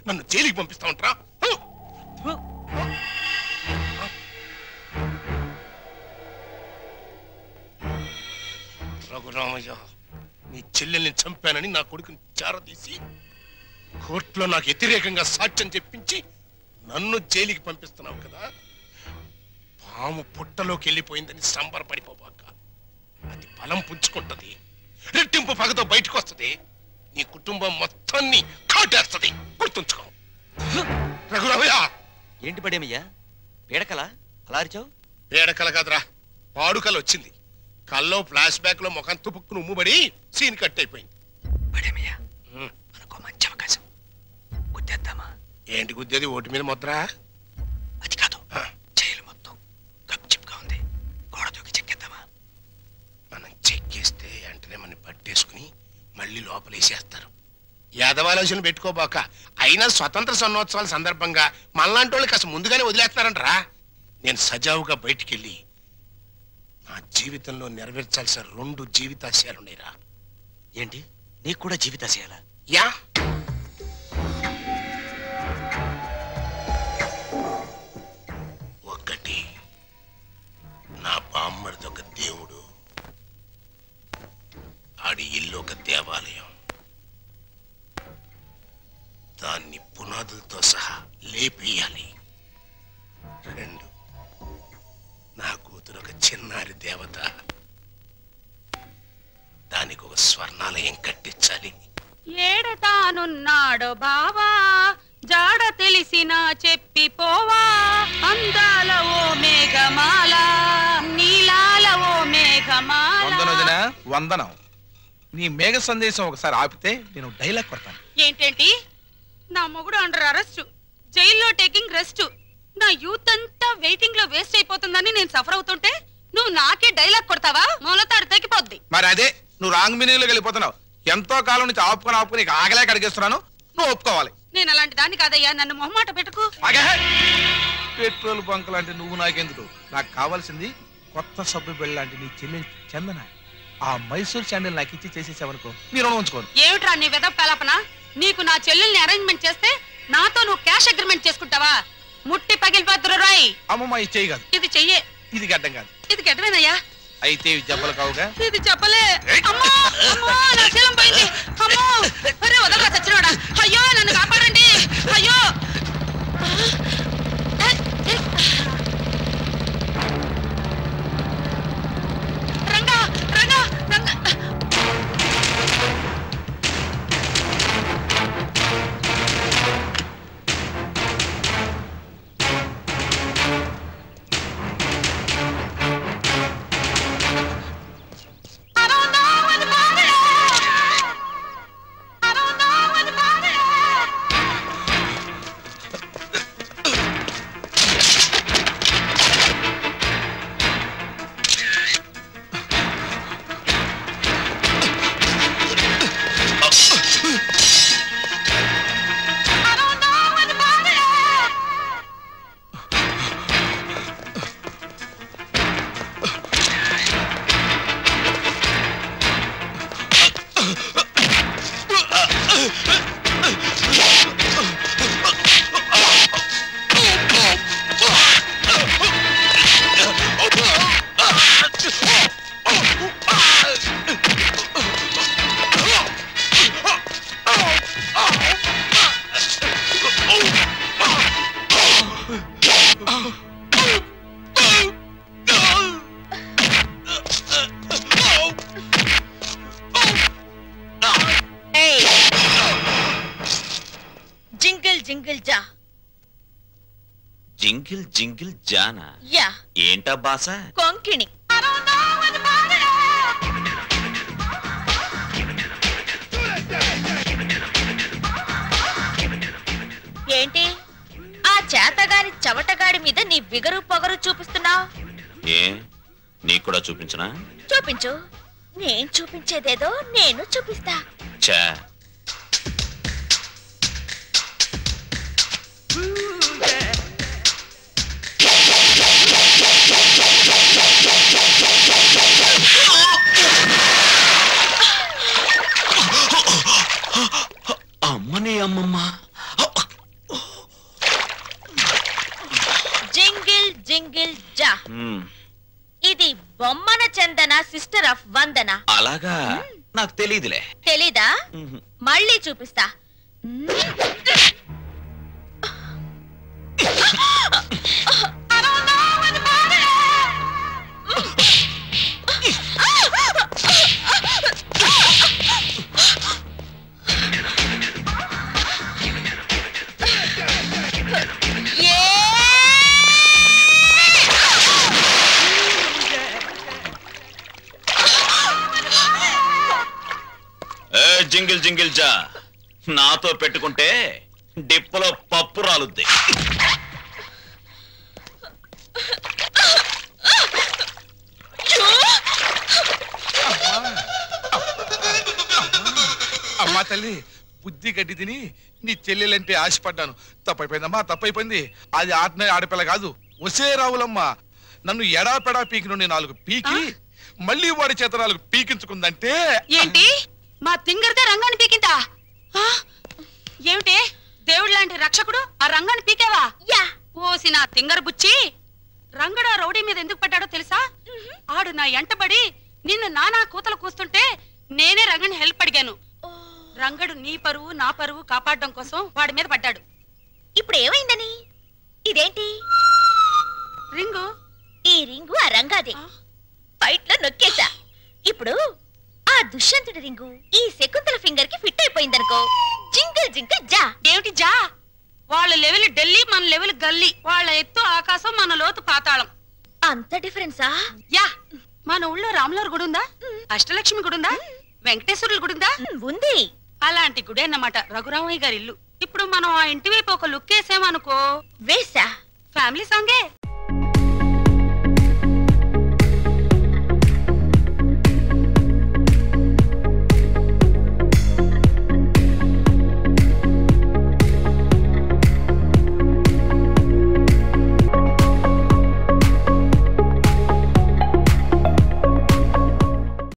నన్ను జైలుకి పంపిస్తా ఉంటారా రఘురామయ్య నీ చెల్లెల్ని చంపానని నా కొడుకుని చారదీసి కోర్టులో నాకు వ్యతిరేకంగా సాక్ష్యం చెప్పించి నన్ను జైలుకి పంపిస్తున్నావు కదా పాము పుట్టలోకి వెళ్ళిపోయిందని సంబరపడిపోబాక అది బలం పుంజుకుంటది రెట్టింపు పగతో బయటకు వస్తది నీ కుటుంబం మొత్తాన్ని కాటేస్తది గుర్తుంచుకో రఘురామయ్య ఏంటి పడేమయ్యా పీడకలా అలా అరిచావు పేడకల కాదురా పాడుకల వచ్చింది కల్లో ఫ్లాష్ బ్యాక్ లో ముఖం తుపుక్కును ఉమ్ముబడి సీన్ కట్ అయిపోయింది పడేమయ్యా ఉమ్. మనకు మంచి అవకాశం గుద్దేద్దామా ఏంటి గుద్దేది ఓటు మీద ముద్ర అది కాదు ఆ, జైలు మొత్తం గప్చిప్గా ఉంది గోడ దూకి చెక్కేద్దామా మనం చెక్కేస్తే వెంటనే మనం పట్టేసుకుని మళ్ళీ లోపలేసేస్తారు యాదవాలోచన పెట్టుకోబాక అయినా స్వతంత్ర సన్నోత్సవాల సందర్భంగా మనలాంటి వాళ్ళు కాస్త ముందుగానే వదిలేస్తున్నారంటరా నేను సజావుగా బయటికెళ్ళి నా జీవితంలో నెరవేర్చాల్సిన రెండు జీవితాశయాలున్నాయిరా ఏంటి నీకు కూడా జీవితాశయాలా యా ఒకటి నా బామ్మడిది ఒక దేవుడు ఆడి ఇల్లు ఒక దేవాలయం దాన్ని పునాదులతో సహా లేపేయాలి రెండు నా కూతురు ఒక చిన్నారి దేవత దానికి ఒక స్వర్ణాలయం కట్టించాలి ఏడతానున్నాడు బావా జాడ తెలిసిన చెప్పి పోవా అందాల ఓ మేఘమాల నీలాల ఓ మేఘమాల వందనం వదినా, వందనం నీ మేఘ సందేశం ఒకసారి ఆపితే నేను డైలాగ్ కొడతాను ఏంటేంటి నా మొగుడు అండర్ అరెస్ట్ జైల్లో టేకింగ్ రెస్ట్ నా యూత్ అంతా వెయిటింగ్ లో వేస్ట్ అయిపోతుందని నేను సఫర్ అవుతుంటే నువ్వు నాకే డైలాగ్ కొడతావా మూలతాడు తగ్గిపోద్ది మరి అదే నువ్వు రాంగ్ మీనింగ్లోకి వెళ్ళిపోతున్నావు ఎంతో కాలం నుంచి ఆపుకొని ఆపుకొని ఇక ఆగలేక అడిగేస్తున్నాను నువ్వు ఒప్పుకోవాలి నేను అలాంటి దాన్ని కాదయ్యా నన్ను మొహమాట పెట్టుకు ఆగే పెట్రోల్ బంక్ లాంటి నువ్వు నాకెందుకు నాకు కావాల్సింది కొత్త సబ్బు బిళ్ళ లాంటి నీ చెల్లెలు చందన ఆ మైసూర్ శాండిల్ నాకు ఇచ్చి చేసేసావనుకో నీ రుణం ఉంచుకోను ఏమిట్రా నీ వెదవ కలాపన నీకు నా చెల్లెల్ని అరేంజ్మెంట్ చేస్తే నాతో నువ్వు క్యాష్ అగ్రిమెంట్ చేసుకుంటావా ముట్టి పగిలిపోతురు రాయ్ అమ్మమ్మ ఇది చేయి కాదు ఇది చెయ్యే ఇది గడ్డం కాదు ఇది గెటవేనయ్యా అయితే ఇవి జబ్బలు కావుగా ఇది చెప్పలే అమ్మో అమ్మో నా శీలం పోయింది అమ్మో అరే వదలరా చచ్చినోడా అయ్యో నన్ను కాపాడండి అయ్యో Ranga Ranga Ranga I don't know what about it. I don't know what about it. I don't know what about it. Jingle jingle జా జింగిల్ జింగిల్ జానా యా ఏంటా బాస Konkani I don't know what about it. ఏంటి ఆ చేతగారి చవటగాడి మీద నీ బిగరు పొగరు చూపిస్తున్నావు ఏ నీకు కూడా చూపించనా చూపించు నేను చూపించేదేదో నేను చూపిస్తా చా అమ్మని అమ్మమ్మ జింగిల్ జా మ్మ్. ఇది బొమ్మన చందన సిస్టర్ ఆఫ్ వందన అలాగా నాకు తెలియదులే తెలీదా మ్మ్. మళ్ళీ చూపిస్తా ఏ జింగిల్ జింగిల్ జా నాతో పెట్టుకుంటే డిప్పలో పప్పు రాలుద్ది అమ్మా తల్లి బుద్ధి గడ్డి తిని నీ చెల్లెలంటే ఆశపడ్డాను తప్పైపోయిందమ్మా తప్పైపోయింది అది ఆటనే ఆడపిల్ల కాదు ఒసే రావులమ్మ నన్ను ఎడా పెడా పీకి నుండి నాలుగు పీకి మళ్ళీ వాడి చేత నాలుగు పీకించుకుందంటే ఏంటి మా తింగర్దే రంగాన్ని పీకిందా ఆ? ఏమిటి దేవుడు లాంటి రక్షకుడు ఆ రంగాన్ని పీకావా యా ఓసి నా తింగర్ బుచ్చి రంగడు ఆ రౌడీ మీద ఎందుకు పడ్డాడో తెలుసా ఆడు నా ఎంటబడి నిన్ను నానా కూతలు కూస్తుంటే నేనే రంగని హెల్ప్ అడిగాను రంగడు నీ పరువు నా పరువు కాపాడడం కోసం వాడి మీద పడ్డాడు ఇప్పుడు ఏమైందని ఇదేంటి రింగు ఈ రింగు ఆ రంగాది ఆ? ఫైట్ లో నొక్కేశా ఇప్పుడు ఆ దుష్యంతుడి రింగు ఈ శకుంతల ఫింగర్ కి ఫిట్ అయిపోయిందనుకో జింగిల్ జింగిల్ జా ఏమిటి జా వాళ్ళ లెవెల్ ఢిల్లీ మన లెవెల్ గల్లీ వాళ్ళ ఎత్తు ఆకాశం మన లోతు పాతాళం అంత డిఫరెన్సా యా మన ఊళ్ళో రాములవారి గుడి ఉందా అష్టలక్ష్మి గుడి ఉందా వెంకటేశ్వరుల గుడి ఉందా ఉంది అలాంటి గుడి అన్నమాట రఘురామయ్య గారి ఇల్లు ఇప్పుడు మనం ఆ ఇంటి వైపు ఒక లుక్ వేసామనుకో వేసా ఫ్యామిలీ సాంగే